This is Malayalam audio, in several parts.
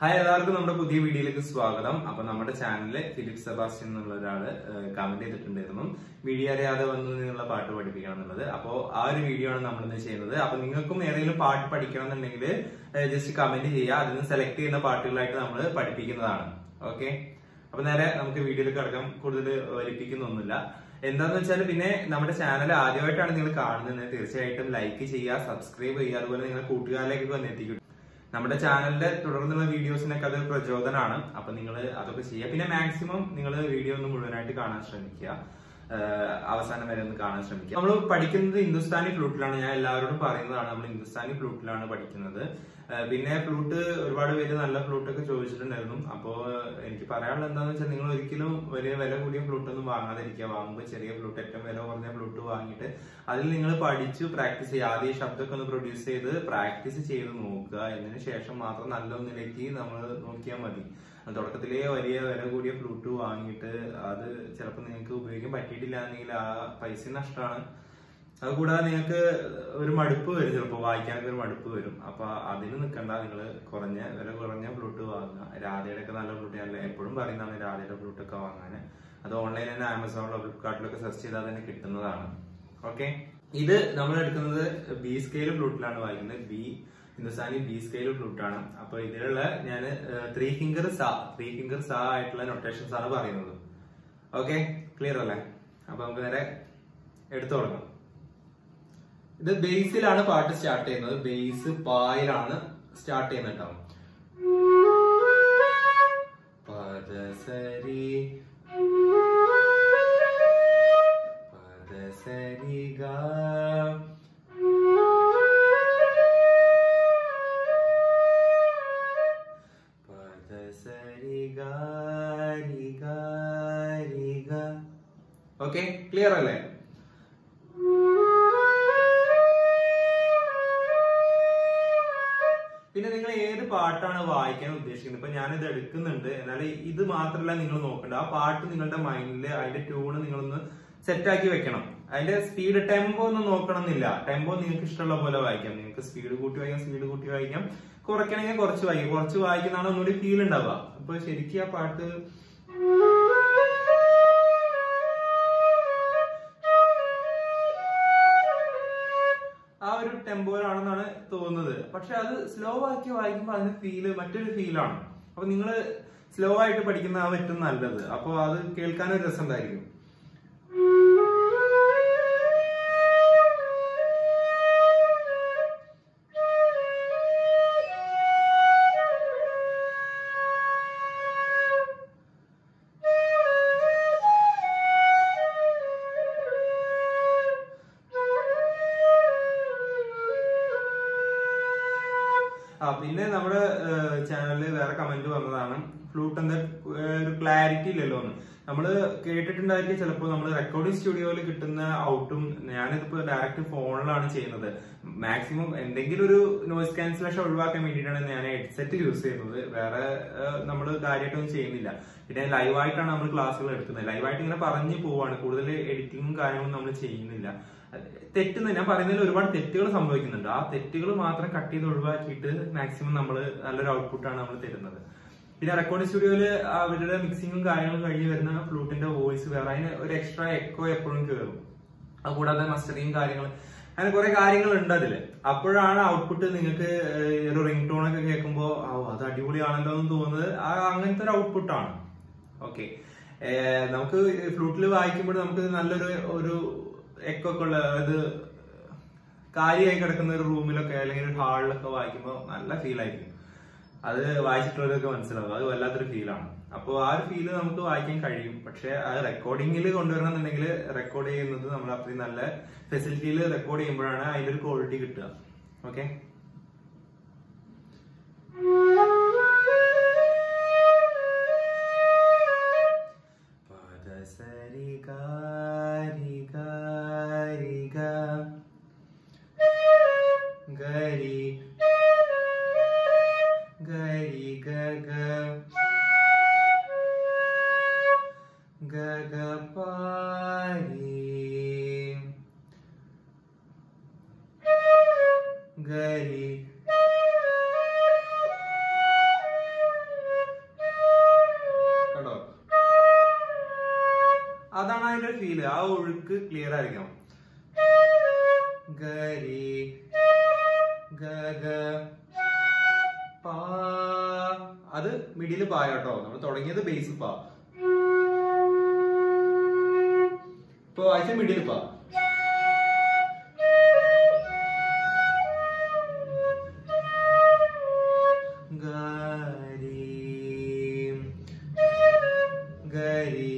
ഹായ് എല്ലാവർക്കും നമ്മുടെ പുതിയ വീഡിയോയിലേക്ക് സ്വാഗതം അപ്പൊ നമ്മുടെ ചാനലില് ഫിലിപ്പ് സെബാസ്റ്റ്യൻ എന്നുള്ള ഒരാള് കമന്റ് ചെയ്തിട്ടുണ്ടായിരുന്നു വീഡിയോ അറിയാതെ വന്നു നിന്നുള്ള പാട്ട് പഠിപ്പിക്കണം എന്നുള്ളത് അപ്പോൾ ആ ഒരു വീഡിയോ ആണ് നമ്മൾ ഇന്ന് ചെയ്യുന്നത് അപ്പൊ നിങ്ങൾക്കും ഏതെങ്കിലും പാട്ട് പഠിക്കണം എന്നുണ്ടെങ്കിൽ ജസ്റ്റ് കമന്റ് ചെയ്യുക അതിൽ നിന്ന് സെലക്ട് ചെയ്യുന്ന പാട്ടുകളായിട്ട് നമ്മൾ പഠിപ്പിക്കുന്നതാണ് ഓക്കെ അപ്പൊ നേരെ നമുക്ക് വീഡിയോയിൽ കിടക്കാം കൂടുതൽ വലിപ്പിക്കുന്നൊന്നുമില്ല എന്താന്ന് വെച്ചാൽ പിന്നെ നമ്മുടെ ചാനൽ ആദ്യമായിട്ടാണ് നിങ്ങൾ കാണുന്നത് തീർച്ചയായിട്ടും ലൈക്ക് ചെയ്യുക സബ്സ്ക്രൈബ് ചെയ്യുക അതുപോലെ നിങ്ങളുടെ കൂട്ടുകാരിലേക്ക് വന്ന് എത്തിക്കും നമ്മുടെ ചാനലിന്റെ തുടർന്നുള്ള വീഡിയോസിനൊക്കെ അത് പ്രചോദനമാണ് അപ്പൊ നിങ്ങൾ അതൊക്കെ ചെയ്യുക പിന്നെ മാക്സിമം നിങ്ങൾ വീഡിയോ ഒന്ന് മുഴുവനായിട്ട് കാണാൻ ശ്രമിക്കുക ആഹ് അവസാനം വരെ ഒന്ന് കാണാൻ ശ്രമിക്കുക നമ്മൾ പഠിക്കുന്നത് ഹിന്ദുസ്ഥാനി ഫ്ലൂട്ടിലാണ് ഞാൻ എല്ലാവരോടും പറയുന്നതാണ് നമ്മൾ ഹിന്ദുസ്ഥാനി ഫ്ലൂട്ടിലാണ് പഠിക്കുന്നത് ആഹ് പിന്നെ ഫ്ലൂട്ട് ഒരുപാട് പേര് നല്ല ഫ്ലൂട്ടൊക്കെ ചോദിച്ചിട്ടുണ്ടായിരുന്നു അപ്പോൾ എനിക്ക് പറയാനുള്ളത് എന്താണെന്ന് വെച്ചാൽ നിങ്ങൾ ഒരിക്കലും വലിയ വില കൂടിയ ഫ്ലൂട്ട് ഒന്നും വാങ്ങാതിരിക്കുക വാങ്ങുമ്പോൾ ചെറിയ ഫ്ലൂട്ട് ഏറ്റവും വില കുറഞ്ഞ ഫ്ലൂട്ട് വാങ്ങിയിട്ട് അതിൽ നിങ്ങൾ പഠിച്ചു പ്രാക്ടീസ് ചെയ്യുക ആദ്യം ഈ ശബ്ദമൊക്കെ ഒന്ന് പ്രൊഡ്യൂസ് ചെയ്ത് പ്രാക്ടീസ് ചെയ്ത് നോക്കുക എന്നതിന് ശേഷം മാത്രം നല്ല ഒന്നിലേക്ക് നമ്മൾ നോക്കിയാൽ മതി തുടക്കത്തിലേ വലിയ വില കൂടിയ ഫ്ലൂട്ട് വാങ്ങിയിട്ട് അത് ചിലപ്പോൾ നിങ്ങൾക്ക് ഉപയോഗിക്കാൻ പറ്റിയിട്ടില്ല എന്നെങ്കിൽ ആ പൈസ നഷ്ടമാണ് അത് കൂടാതെ നിങ്ങൾക്ക് ഒരു മടുപ്പ് വരും ചിലപ്പോൾ വായിക്കാനൊക്കെ ഒരു മടുപ്പ് വരും അപ്പൊ അതിന് നിൽക്കണ്ട നിങ്ങൾ കുറഞ്ഞ വില കുറഞ്ഞ ഫ്ലൂട്ട് വാങ്ങുക രാധയുടെ ഒക്കെ നല്ല ഫ്ലൂട്ട് ഞാൻ എപ്പോഴും പറയുന്നതാണ് രാധയുടെ ഫ്ലൂട്ട് ഒക്കെ വാങ്ങാൻ അത് ഓൺലൈനിൽ തന്നെ ആമസോണിലോ ഫ്ലിപ്കാർട്ടിലൊക്കെ സെർച്ച് ചെയ്താൽ തന്നെ കിട്ടുന്നതാണ് ഓക്കെ ഇത് നമ്മൾ എടുക്കുന്നത് ബി സ്കെയിൽ ഫ്ലൂട്ടിലാണ് വായിക്കുന്നത് ബി ഹിന്ദുസ്ഥാനി ബി സ്കെയിൽ ഫ്ലൂട്ടാണ് അപ്പൊ ഇതിലുള്ള ഞാൻ ത്രീ ഫിംഗർ സാ ത്രീ ഫിംഗർ സാ ആയിട്ടുള്ള നൊട്ടേഷൻസ് ആണ് പറയുന്നത് ഓക്കെ ക്ലിയർ അല്ലേ അപ്പൊ നമുക്ക് നേരെ എടുത്തു തുടങ്ങാം ഇത് ബേസിലാണ് പാട്ട് സ്റ്റാർട്ട് ചെയ്യുന്നത് ബേസ് പായിലാണ് സ്റ്റാർട്ട് ചെയ്യുന്നത് കേട്ടോ പദസരി പദസരി ഗാ പദസരി ഗാ രി ഗാ രി ഗാ ഓക്കെ ക്ലിയർ അല്ലേ പിന്നെ നിങ്ങൾ ഏത് പാട്ടാണ് വായിക്കാൻ ഉദ്ദേശിക്കുന്നത് ഇപ്പൊ ഞാനിത് എടുക്കുന്നുണ്ട് എന്നാൽ ഇത് മാത്രമല്ല നിങ്ങൾ നോക്കേണ്ട ആ പാട്ട് നിങ്ങളുടെ മൈൻഡിൽ അതിന്റെ ട്യൂണ് നിങ്ങളൊന്ന് സെറ്റാക്കി വെക്കണം അതിന്റെ സ്പീഡ് ടെമ്പോ ഒന്നും നോക്കണം എന്നില്ല ടെമ്പോ നിങ്ങൾക്ക് ഇഷ്ടമുള്ള പോലെ വായിക്കാം നിങ്ങൾക്ക് സ്പീഡ് കൂട്ടി വായിക്കാം സ്പീഡ് കൂട്ടി വായിക്കാം കുറയ്ക്കണമെങ്കിൽ കുറച്ച് വായിക്കാം കുറച്ച് വായിക്കുന്നതാണ് ഒന്നുകൂടി ഫീൽ ഉണ്ടാവുക അപ്പൊ ശരിക്കും ആ പാട്ട് ആ ഒരു ടെമ്പോയിലാണെന്നാണ് തോന്നുന്നത് പക്ഷെ അത് സ്ലോ ആക്കി വായിക്കുമ്പോൾ അതിന് ഫീല് മറ്റൊരു ഫീലാണ് അപ്പൊ നിങ്ങൾ സ്ലോ ആയിട്ട് പഠിക്കുന്ന ആ ഏറ്റവും നല്ലത് അപ്പോൾ അത് കേൾക്കാനൊരു രസം ഉണ്ടായിരിക്കും ആ പിന്നെ നമ്മുടെ ചാനലിൽ വേറെ കമന്റ് വന്നതാണ് ഫ്ലൂട്ട് എന്താ ഒരു ക്ലാരിറ്റി ഇല്ലല്ലോ എന്ന് നമ്മൾ കേട്ടിട്ടുണ്ടായിരിക്കും ചിലപ്പോൾ നമ്മൾ റെക്കോർഡിംഗ് സ്റ്റുഡിയോയിൽ കിട്ടുന്ന ഔട്ടും ഞാനിതിപ്പോ ഡയറക്റ്റ് ഫോണിലാണ് ചെയ്യുന്നത് മാക്സിമം എന്തെങ്കിലും ഒരു നോയിസ് ക്യാൻസലേഷൻ ഒഴിവാക്കാൻ വേണ്ടിയിട്ടാണ് ഞാൻ ഹെഡ്സെറ്റ് യൂസ് ചെയ്യുന്നത് വേറെ നമ്മൾ കാര്യമായിട്ടൊന്നും ചെയ്യുന്നില്ല പിന്നെ ലൈവായിട്ടാണ് നമ്മൾ ക്ലാസ്സുകൾ എടുക്കുന്നത് ലൈവായിട്ട് ഇങ്ങനെ പറഞ്ഞു പോവാണ് കൂടുതൽ എഡിറ്റിങ്ങും കാര്യങ്ങളും നമ്മൾ ചെയ്യുന്നില്ല തെറ്റുന്ന ഞാൻ പറയുന്നതിൽ ഒരുപാട് തെറ്റുകൾ സംഭവിക്കുന്നുണ്ട് ആ തെറ്റുകൾ മാത്രം കട്ട് ചെയ്ത് ഒഴിവാക്കിയിട്ട് മാക്സിമം നമ്മൾ നല്ലൊരു ഔട്ട്പുട്ടാണ് നമ്മൾ തരുന്നത് പിന്നെ റെക്കോർഡിംഗ് സ്റ്റുഡിയോയിൽ അവരുടെ മിക്സിങ്ങും കാര്യങ്ങളും കഴിഞ്ഞ് വരുന്ന ഫ്ലൂട്ടിന്റെ വോയിസ് വേറെ അതിന് ഒരു എക്സ്ട്രാ എക്കോ എപ്പോഴും കയറും അതുകൂടാതെ മസ്റ്ററിങ് കാര്യങ്ങൾ അങ്ങനെ കുറെ കാര്യങ്ങൾ ഉണ്ട് അതില് അപ്പോഴാണ് ഔട്ട്പുട്ട് നിങ്ങൾക്ക് ഒരു റിംഗ് ടോൺ ഒക്കെ കേൾക്കുമ്പോൾ അത് അടിപൊളിയാണല്ലോ എന്ന് തോന്നുന്നത് ആ അങ്ങനത്തെ ഒരു ഔട്ട്പുട്ടാണ് ഓക്കെ നമുക്ക് ഫ്ലൂട്ടിൽ വായിക്കുമ്പോൾ നമുക്ക് നല്ലൊരു ഒരു എക്കോ ഒക്കെ ഉള്ള അതായത് കാര്യമായി കിടക്കുന്ന ഒരു റൂമിലൊക്കെ അല്ലെങ്കിൽ ഒരു ഹാളിലൊക്കെ വായിക്കുമ്പോൾ നല്ല ഫീൽ ആയിരിക്കും അത് വായിച്ചിട്ടുള്ളവരൊക്കെ മനസ്സിലാവും അത് വല്ലാത്തൊരു ഫീലാണ് അപ്പോൾ ആ ഒരു ഫീല് നമുക്ക് വായിക്കാൻ കഴിയും പക്ഷെ അത് റെക്കോർഡിങ്ങിൽ കൊണ്ടുവരണമെന്നുണ്ടെങ്കിൽ റെക്കോർഡ് ചെയ്യുന്നത് നമ്മൾ അത്രയും നല്ല ഫെസിലിറ്റിയിൽ റെക്കോർഡ് ചെയ്യുമ്പോഴാണ് അതിന്റെ ഒരു ക്വാളിറ്റി കിട്ടുക ഓക്കെ പദസരി ഗാരി ഗാരി ഗ ഗരി ഗരി ഗ ഗ ഗ ഗ പാരി ഗരി അതാണ് അതിന്റെ ഫീല് ആ ഒഴുക്ക് ക്ലിയർ ആയിരിക്കണം ഗരി ഗഗ പാ അത് മിഡില് പാ കേട്ടോ നമ്മൾ തുടങ്ങിയത് ബേസ് പാ ഇപ്പൊ വായിച്ച മിഡില് പാ ഗരി ഗരി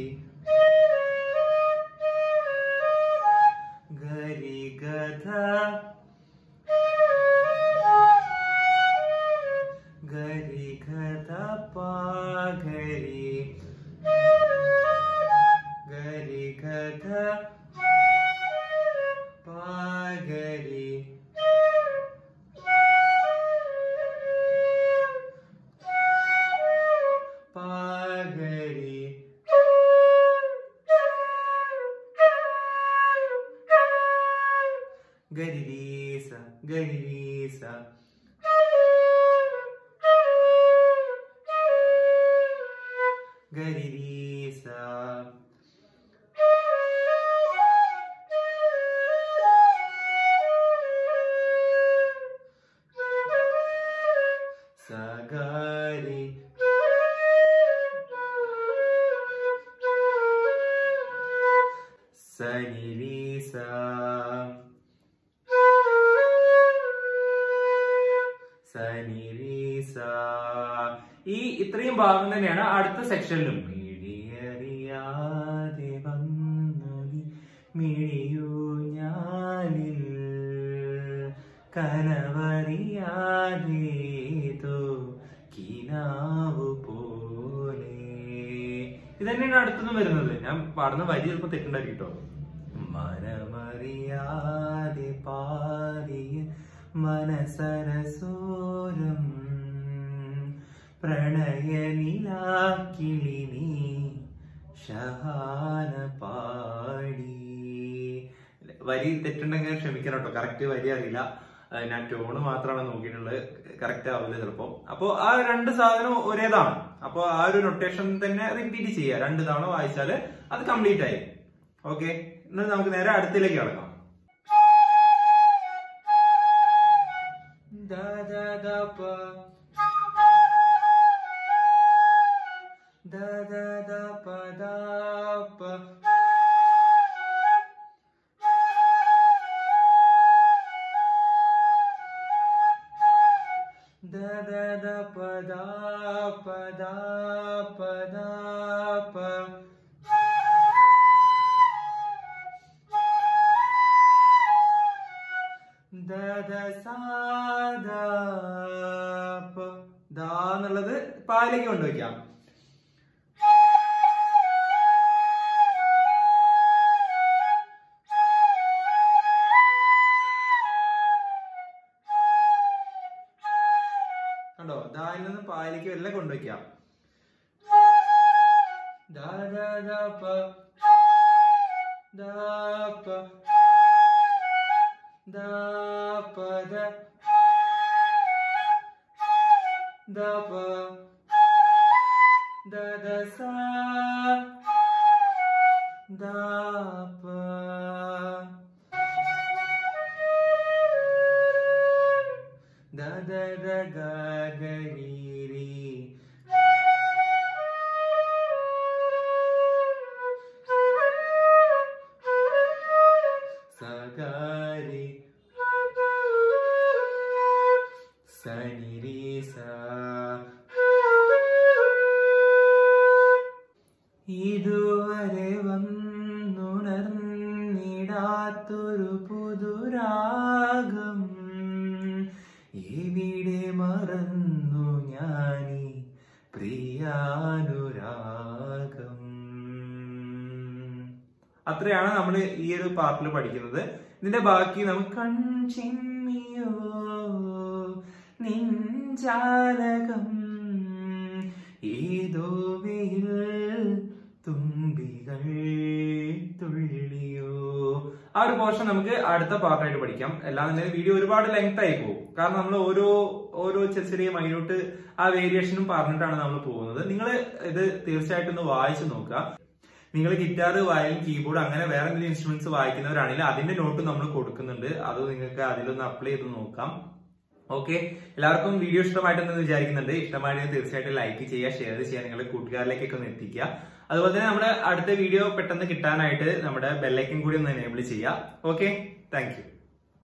ഗരി ഗധ ഗരി ഗധ പാ ഗരി ഗരി ഗധ പാ ഗരി പാ ഗരി ഗരിരീസ ഗരിരീസ ഗരിരീസ സഗരി സനിരീസ സനിരീസ ഈ ഇത്രയും ഭാഗം തന്നെയാണ് അടുത്ത സെക്ഷനിലും മിഴിയറിയാതെ വന്നു നീ മിഴിയൂ ഞാനിൽ കനവറിയാതേതോ കിനാവു പോലെ ഇതന്നെയാണ് അടുത്തൊന്നും വരുന്നത് ഞാൻ പാടുന്ന വരി ചിലപ്പോ തെറ്റുണ്ടാക്കി കേട്ടോ മനമറിയാതെ പാടിയ മനസരസോരം പ്രണയനിലാക്കിളി നീ ഷഹാന പാടി വരി തെറ്റുണ്ടെങ്കിൽ ക്ഷമിക്കണം കേട്ടോ കറക്റ്റ് വരി അറിയില്ല അത് ഞാൻ ടോണ് മാത്രമാണ് നോക്കിയിട്ടുള്ളത് കറക്റ്റ് ആവില്ല ചിലപ്പോ അപ്പോ ആ രണ്ട് സാധനം ഒരേതാണ് അപ്പോ ആ ഒരു നൊട്ടേഷൻ തന്നെ റിപ്പീറ്റ് ചെയ്യുക രണ്ട് തവണ വായിച്ചാല് അത് കംപ്ലീറ്റ് ആയി ഓക്കെ എന്നാൽ നമുക്ക് നേരെ അടുത്തിലേക്ക് കിടക്കാം Da da da pa. Da da da pa da pa. Da da da pa da pa da pa da pa. ദ ദ സാ ദ പ. ദാ എന്നുള്ളത് പാലിലേക്ക് കൊണ്ടുവയ്ക്കാം കണ്ടോ ദായിൽ നിന്ന് പാലിലേക്ക് എല്ലാം കൊണ്ടുവയ്ക്കാം ദാ ദ ദ പ ദ പ ദ പ ദ ദ പ ദ ദ സ ദ പ ദ ദ ദ ഗ ഗ രി രി സഗാരി സനിരീസ ഇതുവരെ വന്നുണർന്നിടാത്തൊരു പുതുരാഗം എവിടെ മറന്നു ഞാനീ പ്രിയാനുരാഗം അത്രയാണ് നമ്മൾ ഈ ഒരു പാർട്ടിൽ പഠിക്കുന്നത് ഇതിന്റെ ബാക്കി നമുക്ക് കൺചിമ്മിയോ നിഞ്ചാലകം ഏതോ വെയിൽ തുമ്പികൾ തുള്ളിയോ ആ ഒരു പോർഷൻ നമുക്ക് അടുത്ത പാർട്ടായിട്ട് പഠിക്കാം എല്ലാം തന്നെ വീഡിയോ ഒരുപാട് ലെങ്ത് ആയി പോകും കാരണം നമ്മൾ ഓരോ ഓരോ ചെറിയ ചെറിയ മൈന്യൂട്ട് ആ വേരിയേഷനും പറഞ്ഞിട്ടാണ് നമ്മൾ പോകുന്നത് നിങ്ങൾ ഇത് തീർച്ചയായിട്ടും ഒന്ന് വായിച്ചു നോക്കുക നിങ്ങൾ ഗിറ്റാർ വയലിൻ കീബോർഡ് അങ്ങനെ വേറെ എന്തെങ്കിലും ഇൻസ്ട്രുമെന്റ്സ് വായിക്കുന്നവരാണെങ്കിൽ അതിന്റെ നോട്ട് നമ്മൾ കൊടുക്കുന്നുണ്ട് അത് നിങ്ങൾക്ക് അതിലൊന്ന് അപ്ലൈ ചെയ്ത് നോക്കാം ഓക്കെ എല്ലാവർക്കും വീഡിയോ ഇഷ്ടമായിട്ടെന്ന് വിചാരിക്കുന്നുണ്ട് ഇഷ്ടമായിട്ട് തീർച്ചയായിട്ടും ലൈക്ക് ചെയ്യുക ഷെയർ ചെയ്യുക നിങ്ങളുടെ കൂട്ടുകാരിലേക്കൊക്കെ ഒന്ന് എത്തിക്കുക അതുപോലെ തന്നെ നമ്മുടെ അടുത്ത വീഡിയോ പെട്ടെന്ന് കിട്ടാനായിട്ട് നമ്മുടെ ബെല്ലൈക്കൻ കൂടി ഒന്ന് എനേബിൾ ചെയ്യുക ഓക്കെ താങ്ക്